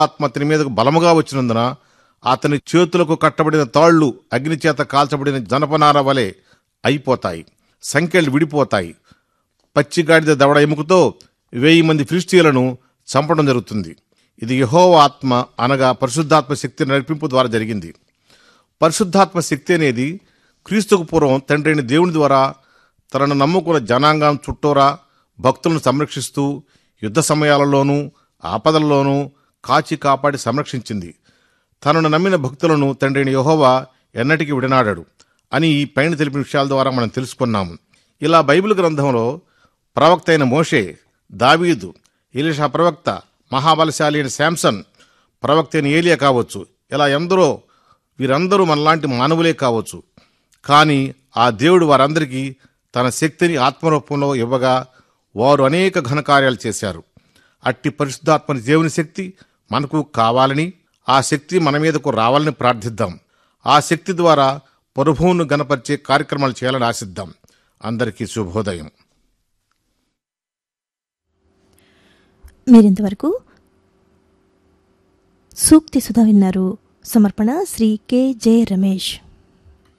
ఆత్మ అతని మీదకు బలముగా వచ్చినందున అతని చేతులకు కట్టబడిన తాళ్లు అగ్నిచేత కాల్చబడిన జనపనార వలె అయిపోతాయి సంఖ్యలు విడిపోతాయి పచ్చిగాడిద దవడ ఎముకతో వెయ్యి మంది ఫిలిస్తీన్లను చంపడం జరుగుతుంది ఇది యహోవ ఆత్మ అనగా పరిశుద్ధాత్మ శక్తి నడిపింపు ద్వారా జరిగింది పరిశుద్ధాత్మ శక్తి అనేది క్రీస్తుకు పూర్వం తండ్రి అయిన దేవుని ద్వారా తనను నమ్ముకున్న జనాంగం చుట్టూరా భక్తులను సంరక్షిస్తూ యుద్ధ సమయాలలోనూ ఆపదల్లోనూ కాచి కాపాడి సంరక్షించింది తనను నమ్మిన భక్తులను తండ్రి అయిన యెహోవా ఎన్నటికీ విడనాడాడు అని ఈ పైన తెలిపిన విషయాల ద్వారా మనం తెలుసుకున్నాము ఇలా బైబిల్ గ్రంథంలో ప్రవక్త అయిన మోషే దావీదు ఎలీషా ప్రవక్త మహాబలశాలి అయిన శాంసన్ ప్రవక్త అయిన ఏలియా కావచ్చు ఇలా ఎందరో వీరందరూ మనలాంటి మానవులే కావచ్చు కానీ ఆ దేవుడు వారందరికీ తన శక్తిని ఆత్మరూపంలో ఇవ్వగా వారు అనేక ఘనకార్యాలు చేశారు అట్టి పరిశుద్ధాత్మని దేవుని శక్తి మనకు కావాలని ఆ శక్తి మన మీదకు రావాలని ప్రార్థిద్దాం ఆ శక్తి ద్వారా ప్రభువును గణపరిచే కార్యక్రమాలు చేయాలని ఆశిద్దాం అందరికీ శుభోదయం మీరింతవరకు సూక్తి సుధా విన్నారు సమర్పణ శ్రీ కె జె రమేష్